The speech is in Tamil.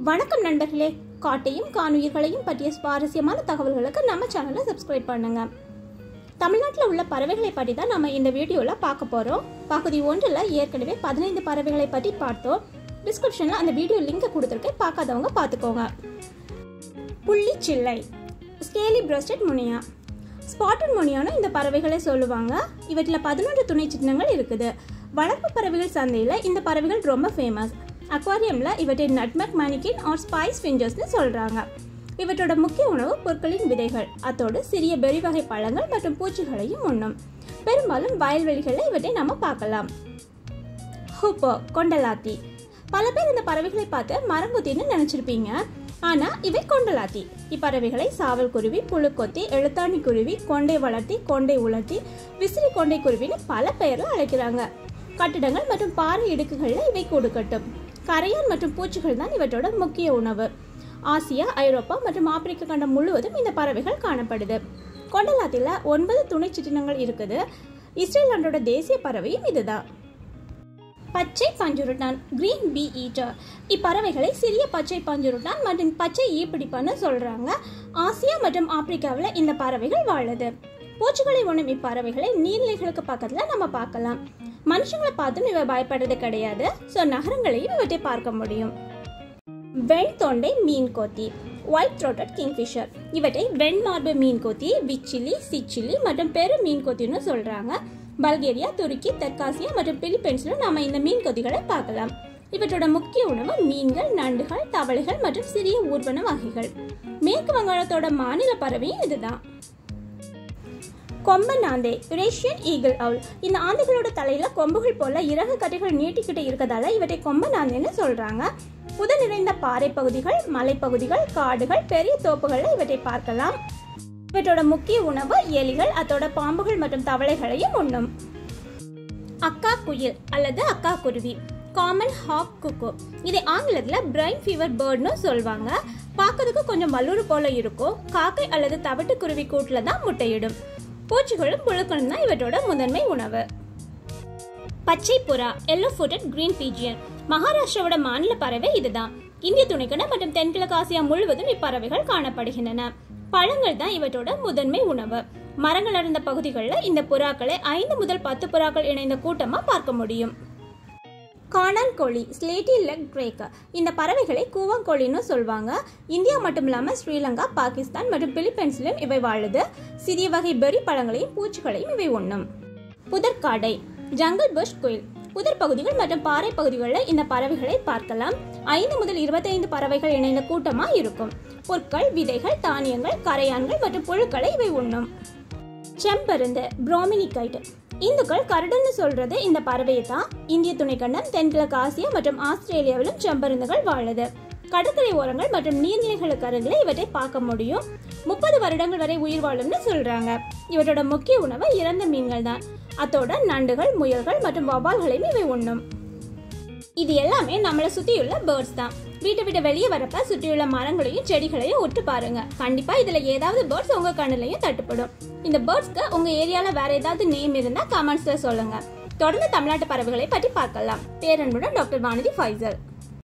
வணக்கம் நண்பர்களே காட்டையும் காணுயிர்களையும் பற்றிய சுவாரஸ்யமான தகவல்களுக்கு நம்ம சேனலை சப்ஸ்கிரைப் பண்ணுங்க தமிழ்நாட்டில் உள்ள பறவைகளை பற்றி தான் நம்ம இந்த வீடியோவில் பார்க்க போகிறோம் பகுதி ஒன்றில் ஏற்கனவே பதினைந்து பறவைகளை பற்றி பார்த்தோம் டிஸ்கிரிப்ஷனில் அந்த வீடியோ லிங்கை கொடுத்துருக்கேன் பார்க்காதவங்க பார்த்துக்கோங்க புள்ளி சில்லை ஸ்கேலி பிரஸ்டட் முனியா ஸ்பாட்டட் முனியான்னு இந்த பறவைகளை சொல்லுவாங்க இவற்றில் பதினொன்று துணை சின்னங்கள் இருக்குது வளர்ப்பு பறவைகள் சந்தையில் இந்த பறவைகள் ரொம்ப ஃபேமஸ் அக்வாரியமில் இவற்றை நட்மக் மேனிக்கின் ஆர் ஸ்பைஸ் ஃபிஞ்சர்ஸ்னு சொல்கிறாங்க இவற்றோட முக்கிய உணவு பொருட்களின் விதைகள் அத்தோடு சிறிய பெரி வகை பழங்கள் மற்றும் பூச்சிகளையும் உண்ணும் பெரும்பாலும் வயல்வெளிகளில் இவற்றை நம்ம பார்க்கலாம் ஹூப்போ கொண்டலாத்தி பல பேர் இந்த பறவைகளை பார்த்து மரங்கொத்தின்னு நினைச்சிருப்பீங்க ஆனா இவை கொண்டலாத்தி இப்பறவைகளை சாவல் குருவி புழுக்கொத்தி எழுத்தாணி குருவி கொண்டை வளர்த்தி கொண்டை உலர்த்தி விசிறி கொண்டை குருவின்னு பல பெயர்ல அழைக்கிறாங்க கட்டிடங்கள் மற்றும் பாறை இடுக்குகளில் இவை கூடு கட்டும் கரையான் மற்றும் பூச்சிகள் தான் இவற்றோட முக்கிய உணவு ஆசியா ஐரோப்பா மற்றும் ஆப்பிரிக்க கண்டம் முழுவதும் இந்த பறவைகள் காணப்படுது கொண்டலாத்தில ஒன்பது துணை சிற்றினங்கள் இருக்குது இஸ்ரேல் நாட்டோட தேசிய பறவையும் இதுதான் பச்சை பஞ்சுருட்டான் கிரீன் பி ஈட்டர் இப்பறவைகளை சிறிய பச்சை பஞ்சுருட்டான் மற்றும் பச்சை ஈப்பிடிப்பான்னு சொல்றாங்க ஆசியா மற்றும் ஆப்பிரிக்காவில் இந்த பறவைகள் வாழுது பூச்சிகளை உண்ணும் இப்பறவைகளை நீர்நிலைகளுக்கு பக்கத்துல நம்ம பார்க்கலாம் மனுஷங்களை பார்த்தும் இவை பயப்படுறது கிடையாது ஸோ நகரங்களையும் இவற்றை பார்க்க முடியும் வெண் தொண்டை மீன் கொத்தி ஒயிட் த்ரோட்டட் கிங்ஃபிஷர் இவற்றை வெண் மார்பு மீன் கொத்தி விச்சிலி சிச்சிலி மற்றும் பெரு மீன் கொத்தின்னு சொல்றாங்க பல்கேரியா துருக்கி தெற்காசியா மற்றும் பிலிப்பைன்ஸ்ல நாம இந்த மீன் கொத்திகளை பார்க்கலாம் இவற்றோட முக்கிய உணவு மீன்கள் நண்டுகள் தவளைகள் மற்றும் சிறிய ஊர்வன வகைகள் மேற்கு வங்காளத்தோட மாநில பறவையும் இதுதான் கொம்பன் ஆந்தை ரேஷியன் ஈகிள் அவுல் இந்த ஆந்தைகளோட தலையில கொம்புகள் போல இறகு கட்டைகள் நீட்டிக்கிட்டு இருக்கதால இவற்றை கொம்பன் ஆந்தைன்னு சொல்றாங்க புத நிறைந்த பாறை பகுதிகள் மலைப்பகுதிகள் காடுகள் பெரிய தோப்புகள்ல இவற்றை பார்க்கலாம் இவற்றோட முக்கிய உணவு எலிகள் அத்தோட பாம்புகள் மற்றும் தவளைகளையும் உண்ணும் அக்கா குயில் அல்லது அக்கா குருவி காமன் ஹாக் குக்கு இதை ஆங்கிலத்தில் பிரைன் ஃபீவர் பேர்ட்னு சொல்லுவாங்க பார்க்கறதுக்கு கொஞ்சம் வல்லூர் போல இருக்கும் காக்கை அல்லது தவிட்டு குருவி கூட்டில் தான் முட்டையிடும் பூச்சிகளும் புழுக்களும் தான் இவற்றோட முதன்மை உணவு பச்சை புறா எல்லோ ஃபுட்டட் கிரீன் பீஜியன் மகாராஷ்டிராவோட மாநில பறவை இதுதான் இந்திய துணைக்கண்டம் மற்றும் தென்கிழக்கு ஆசியா முழுவதும் இப்பறவைகள் காணப்படுகின்றன பழங்கள் தான் இவற்றோட முதன்மை உணவு மரங்கள் அடர்ந்த பகுதிகளில் இந்த புறாக்களை ஐந்து முதல் பத்து புறாக்கள் இணைந்த கூட்டமா பார்க்க முடியும் காணான் கோழி ஸ்லேட்டி லெக் கிரேக் இந்த பறவைகளை கூவாங்கோழின்னு சொல்வாங்க இந்தியா மட்டும் இல்லாமல் ஸ்ரீலங்கா பாகிஸ்தான் மற்றும் பிலிப்பைன்ஸ்லையும் இவை வாழுது சிறிய வகை பெரி பழங்களையும் பூச்சிகளையும் இவை உண்ணும் புதற்காடை ஜங்கல் புஷ் குயில் புதர் பகுதிகள் மற்றும் பாறை பகுதிகளில் இந்த பறவைகளை பார்க்கலாம் ஐந்து முதல் இருபத்தைந்து பறவைகள் இணைந்த கூட்டமா இருக்கும் புற்கள் விதைகள் தானியங்கள் கரையான்கள் மற்றும் புழுக்களை இவை உண்ணும் செம்பருந்து புரோமினிகைட் இந்துக்கள் கரடுன்னு சொல்றது இந்த பறவையை தான் இந்திய துணைக்கண்டம் தென்கிழக்கு ஆசியா மற்றும் ஆஸ்திரேலியாவிலும் செம்பருந்துகள் வாழுது கடற்கரை ஓரங்கள் மற்றும் நீர்நிலைகளுக்கு அருகில் இவற்றை பார்க்க முடியும் முப்பது வருடங்கள் வரை உயிர் வாழும்னு சொல்றாங்க இவற்றோட முக்கிய உணவு இறந்த மீன்கள் தான் அத்தோட நண்டுகள் முயல்கள் மற்றும் வவால்களையும் இவை உண்ணும் இது எல்லாமே நம்மளை சுத்தியுள்ள பேர்ட்ஸ் தான் வீட்டை விட்டு வெளியே வரப்ப சுற்றியுள்ள மரங்களையும் செடிகளையும் உற்று பாருங்க கண்டிப்பா இதுல ஏதாவது பேர்ட்ஸ் உங்க கண்ணுலையும் தட்டுப்படும் இந்த பேர்ட்ஸ்க்கு உங்க ஏரியால வேற ஏதாவது நேம் இருந்தா கமெண்ட்ஸ்ல சொல்லுங்க தொடர்ந்து தமிழ்நாட்டு பறவைகளை பற்றி பார்க்கலாம் பேரன்புடன் டாக்டர் வானதி ஃபைசல்